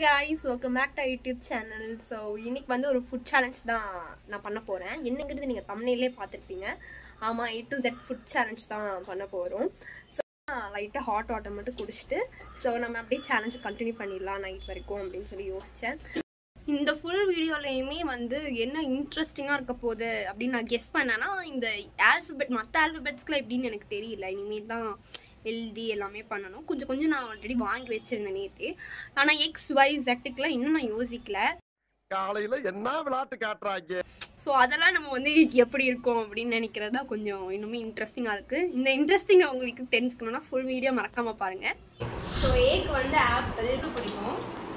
Guys welcome back to YouTube channel so இன்னைக்கு வந்து ஒரு ஃபுட் சேலஞ்ச் தான் நான் பண்ண போகிறேன் என்னங்கிறது நீங்கள் தமிழ்லேயே பார்த்துருப்பீங்க ஆமாம் A to Z food challenge தான் பண்ண போகிறோம் ஸோ லைட்டாக ஹாட் வாட்டர் மட்டும் குடிச்சிட்டு ஸோ நம்ம அப்படியே சேலஞ்சை கண்டினியூ பண்ணிடலாம் நைட் வரைக்கும் அப்படின்னு சொல்லி யோசித்தேன் இந்த ஃபுல் வீடியோலையுமே வந்து என்ன இன்ட்ரெஸ்டிங்காக இருக்க போகுது அப்படின்னு நான் கெஸ் பண்ணேன்னா இந்த ஆல்ஃபபெட் மற்ற ஆல்ஃபபெட்ஸ்க்குலாம் எப்படின்னு எனக்கு தெரியல இனிமேல் தான் எழுதி எல்லாமே பண்ணணும் கொஞ்சம் கொஞ்சம் நான் ஆல்ரெடி வாங்கி வச்சிருந்தேன் நேற்று ஆனால் எக்ஸ் ஒய் ஜெட்டுக்கெலாம் இன்னும் நான் யோசிக்கல காலையில என்ன விளையாட்டு காட்டுறாங்க ஸோ அதெல்லாம் நம்ம வந்து எப்படி இருக்கும் அப்படின்னு நினைக்கிறது தான் கொஞ்சம் இன்னுமே இன்ட்ரெஸ்டிங்காக இருக்குது இந்த இன்ட்ரெஸ்டிங்கை உங்களுக்கு தெரிஞ்சுக்கணும்னா ஃபுல் வீடியோ மறக்காமல் பாருங்கள் ஸோ ஏக்கு வந்து ஆப்பிள் இது பிடிக்கும்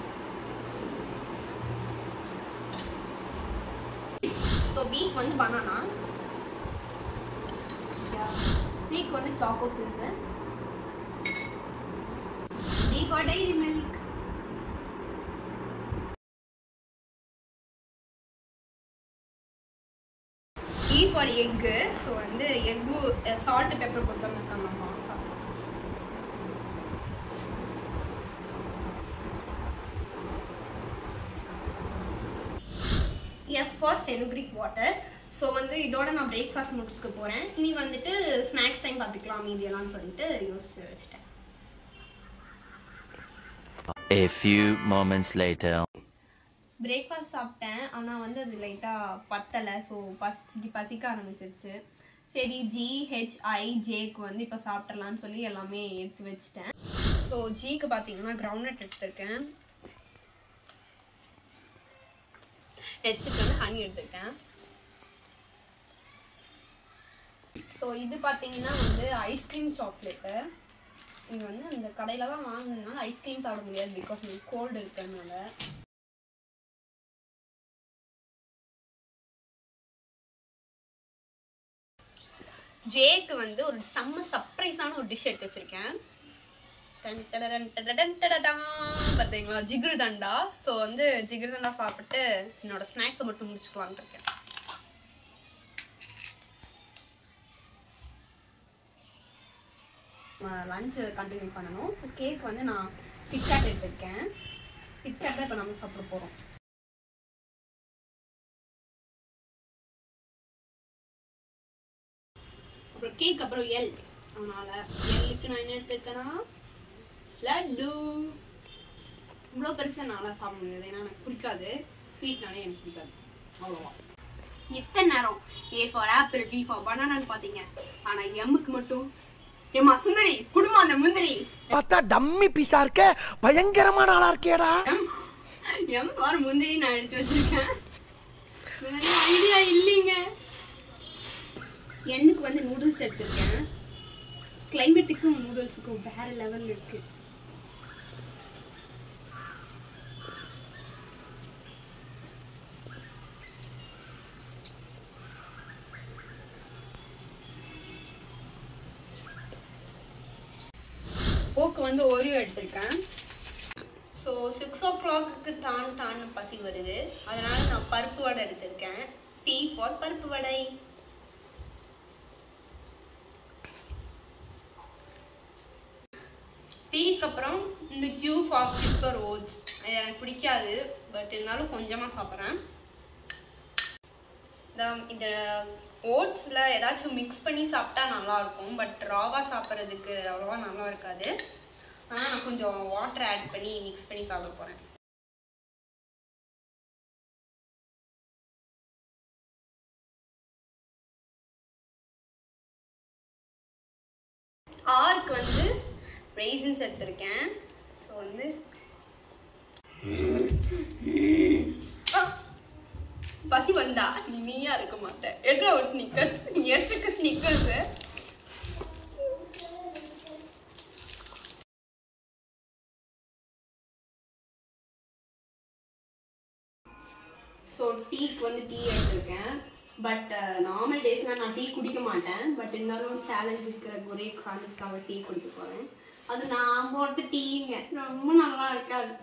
ஸோ பீக் வந்து பனானா சீக் வந்து choco fills D for dairy milk E for egg so வந்து எக்கு சால்ட் பெப்பர் போட்டு தான் நம்ம சாப்பிடுவோம் F for fenugreek water so வந்து இதோட நான் பிரேக்ஃபாஸ்ட் முடிச்சுக்க போகிறேன் இனி வந்துட்டு ஸ்நாக்ஸ் டைம் பார்த்துக்கலாம் மீதியெல்லாம் சொல்லிட்டு யோசிச்சு வச்சுட்டேன் A few moments later. Breakfast சாப்பிட்டேன் ஆனால் வந்து அது லைட்டாக பத்தலை ஸோ பசி பசிக்க ஆரம்பிச்சிருச்சு சரி ஜி ஹெச்ஐ ஜேக்கு வந்து இப்போ சாப்பிட்றலான்னு சொல்லி எல்லாமே எடுத்து வச்சுட்டேன் ஸோ ஜிக்கு பார்த்தீங்கன்னா கிரவுண்ட்நட் எடுத்திருக்கேன் ஹெச்சுக்கு வந்து ஹனி எடுத்திருக்கேன் ஸோ இது பார்த்தீங்கன்னா வந்து ஐஸ்கிரீம் சாக்லேட்டு இது வந்து அந்த கடையில் தான் வாங்கினால ஐஸ்கிரீம் சாப்பிட முடியாது பிகாஸ் எனக்கு கோல்டு இருக்கிறதுனால ஜேக்கு வந்து ஒரு செம்ம சர்ப்ரைஸான ஒரு டிஷ் எடுத்து வச்சிருக்கேன் டன் டடடன் டடடன் டடடான். பார்த்தீங்களா ஜிகிரு தண்டா ஸோ வந்து ஜிகிரு தண்டா சாப்பிட்டு என்னோட ஸ்நாக்ஸை மட்டும் முடிச்சுக்கலான்ட்டு இருக்கேன் லஞ்ச் கண்டினியூ பண்ணணும் ஸோ கேக் வந்து நான் கிட்கேட் எடுத்திருக்கேன் கிட்கேட் தான் இப்போ நம்ம சாப்பிட போகிறோம் அப்புறம் கேக் அப்புறம் எல் அதனால எல்லுக்கு நான் என்ன எடுத்திருக்கேன்னா லட்டு இவ்வளோ பெருசாக என்னால் சாப்பிட முடியாது ஏன்னா எனக்கு பிடிக்காது ஸ்வீட்னாலே எனக்கு பிடிக்காது அவ்வளோவா எத்தனை நேரம் A for apple B for பனானான்னு பார்த்தீங்க ஆனால் எம்முக்கு மட்டும் ஏமா சுந்தரி குடும்பம் அந்த முந்திரி பார்த்தா டம்மி பீஸா இருக்க பயங்கரமான ஆளா இருக்கேடா எம் எம் ஃபார் முந்திரி நான் எடுத்து வச்சிருக்கேன் வேற ஐடியா இல்லைங்க எண்ணுக்கு வந்து நூடுல்ஸ் எடுத்திருக்கேன் கிளைமேட்டுக்கும் நூடுல்ஸுக்கும் வேற லெவல் இருக்கு போக்கு வந்து ஓரியோ எடுத்திருக்கேன் ஸோ சிக்ஸ் ஓ கிளாக்கு டான் டான் பசி வருது அதனால நான் பருப்பு வடை எடுத்திருக்கேன் டீ ஃபார் பருப்பு வடை டீக்கு அப்புறம் இந்த கியூ ஃபார் சிப்பர் ஓட்ஸ் இது எனக்கு பிடிக்காது பட் இருந்தாலும் கொஞ்சமாக சாப்பிட்றேன் இந்த இந்த ஓட்ஸில் ஏதாச்சும் மிக்ஸ் பண்ணி சாப்பிட்டா நல்லாயிருக்கும் பட் ராவாக சாப்பிட்றதுக்கு அவ்வளோவா நல்லா இருக்காது ஆனால் நான் கொஞ்சம் வாட்டர் ஆட் பண்ணி மிக்ஸ் பண்ணி சாப்பிட போகிறேன் ஆர்க்கு வந்து ரைசன்ஸ் எடுத்திருக்கேன் ஸோ வந்து ஆ! பசி வந்தா நீ நீயா இருக்க மாட்ட எடுற ஒரு ஸ்னிக்கர்ஸ் எடுத்துக்க ஸ்னிக்கர்ஸ் ஸோ டீக்கு வந்து டீ எடுத்திருக்கேன் பட் நார்மல் டேஸ்னால் நான் டீ குடிக்க மாட்டேன் பட் இருந்தாலும் சேலஞ்ச் இருக்கிற ஒரே காரணத்துக்காக டீ குடிக்க போகிறேன் அது நான் போட்ட டீங்க ரொம்ப நல்லா இருக்காது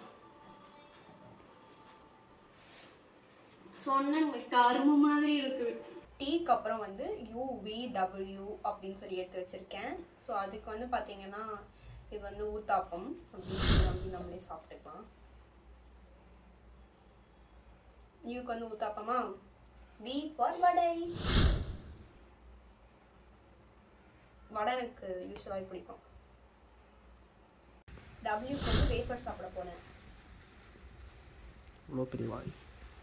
சொன்ன கரும்பு மாதிரி இருக்குது டீக்கு அப்புறம் வந்து யூவிடபிள்யூ அப்படின்னு சொல்லி எடுத்து வச்சிருக்கேன் ஸோ அதுக்கு வந்து பார்த்தீங்கன்னா இது வந்து ஊத்தாப்பம் அப்படின்னு சொல்லி நம்மளே சாப்பிட்டுக்கலாம் யூக்கு வந்து ஊத்தாப்பமா வி ஃபார் வடை வடை எனக்கு யூஸ்வலாக பிடிக்கும் டபிள்யூக்கு வந்து வேஃபர் சாப்பிட போனேன் இவ்வளோ பெரிய வாய்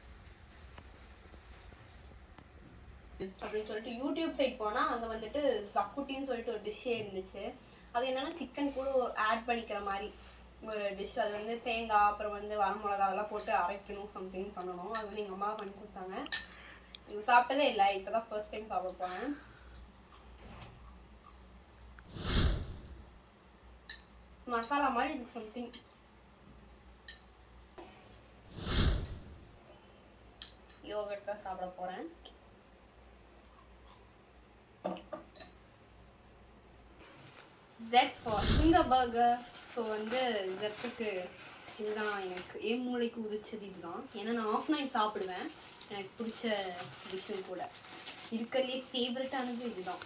அப்படின்னு சொல்லிட்டு யூடியூப் சைட் போனா அங்க வந்துட்டு சக்குட்டின்னு சொல்லிட்டு ஒரு டிஷ்ஷே இருந்துச்சு அது என்னன்னா சிக்கன் கூட ஆட் பண்ணிக்கிற மாதிரி ஒரு டிஷ் அது வந்து தேங்காய் அப்புறம் வந்து வரமிளகா அதெல்லாம் போட்டு அரைக்கணும் சம்திங் பண்ணணும் அது வந்து எங்க அம்மா பண்ணி கொடுத்தாங்க இது சாப்பிட்டதே இல்லை இப்பதான் ஃபர்ஸ்ட் டைம் சாப்பிட போனேன் மசாலா மாதிரி இது சம்திங் யோகட் தான் சாப்பிட போறேன் Z for zinger burger so வந்து ஜெட்டுக்கு இதுதான் எனக்கு என் மூளைக்கு உதிச்சது இதுதான் ஏன்னா நான் ஆஃப் நைட் சாப்பிடுவேன் எனக்கு பிடிச்ச டிஷ்ஷும் கூட இருக்கிறதுலே ஃபேவரட்டானது இதுதான்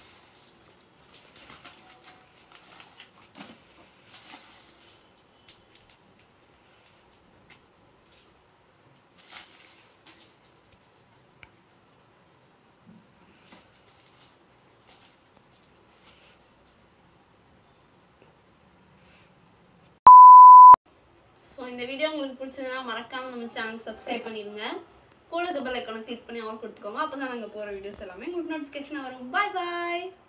ஸோ இந்த வீடியோ உங்களுக்கு பிடிச்சதுன்னா மறக்காம நம்ம சேனல் சப்ஸ்கிரைப் பண்ணிடுங்க கூட பெல் ஐக்கானை கிளிக் பண்ணி ஆல் கொடுத்துக்கோங்க அப்போ தான் நாங்கள் போகிற வீடியோஸ் எல்லாமே உங்களுக்கு நோட்டிஃபிகேஷன் வரும் பாய் பாய்